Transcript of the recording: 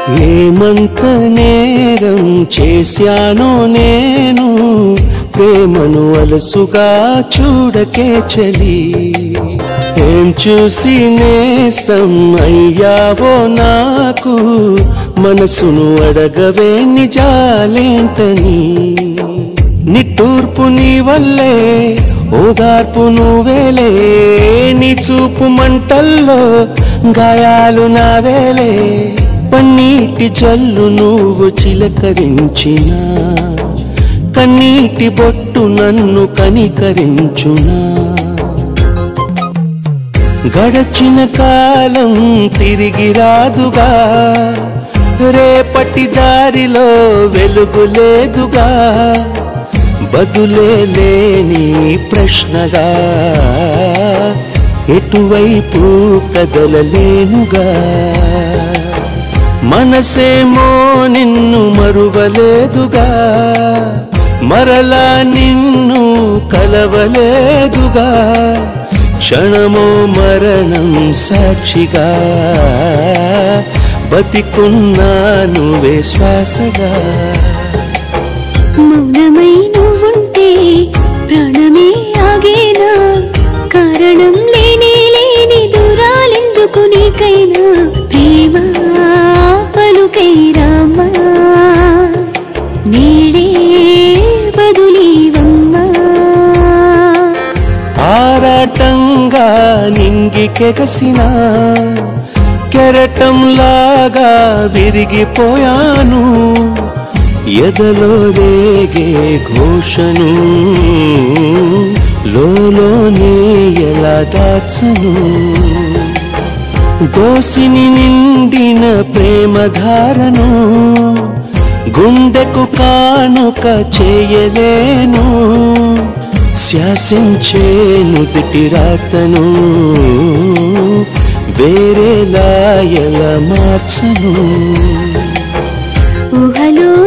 ఏమంత నేరం చేశానో నేను ప్రేమను అలసుగా చూడకే చలి ఏం చూసి నేస్తం అయ్యావో నాకు మనసును అడగవే నిజాలేంటని నిట్టూర్పు నీ వల్లే ఓదార్పు నువ్వేలే నీ చూపు మంటల్లో గాయాలు నావేలే పన్నీటి జల్లు నువ్వు చిలకరించినా కన్నీటి బొట్టు నన్ను కనికరించునా గడచిన కాలం తిరిగి రాదుగా రేపటి దారిలో వెలుగు లేదుగా బదులే లేని ప్రశ్నగా ఎటువైపు కదలలేనుగా మనసేమో నిన్ను మరువలేదుగా మరలా నిన్ను కలవలేదుగా క్షణమో మరణం సాక్షిగా బతికున్నాను శ్వాసగా మౌనమై నువ్వుంటే ప్రాణమే ఆగేనా కారణం లేని లేని దూరాలెందుకు నీకైనా ప్రేమ పలుకై రామా నీడే బదులీవమ్మా ఆరాటంగా నింగికెగసిన కెరటంలాగా విరిగిపోయాను ఎదలో రేగే ఘోషను లోలోనే ఎలా దాచను దోసిని నిండిన ప్రేమధారను గుండెకు కానుక చేయలేను శాసించేను దిటి రాతను వేరేలా ఎలా మార్చను ఊహలో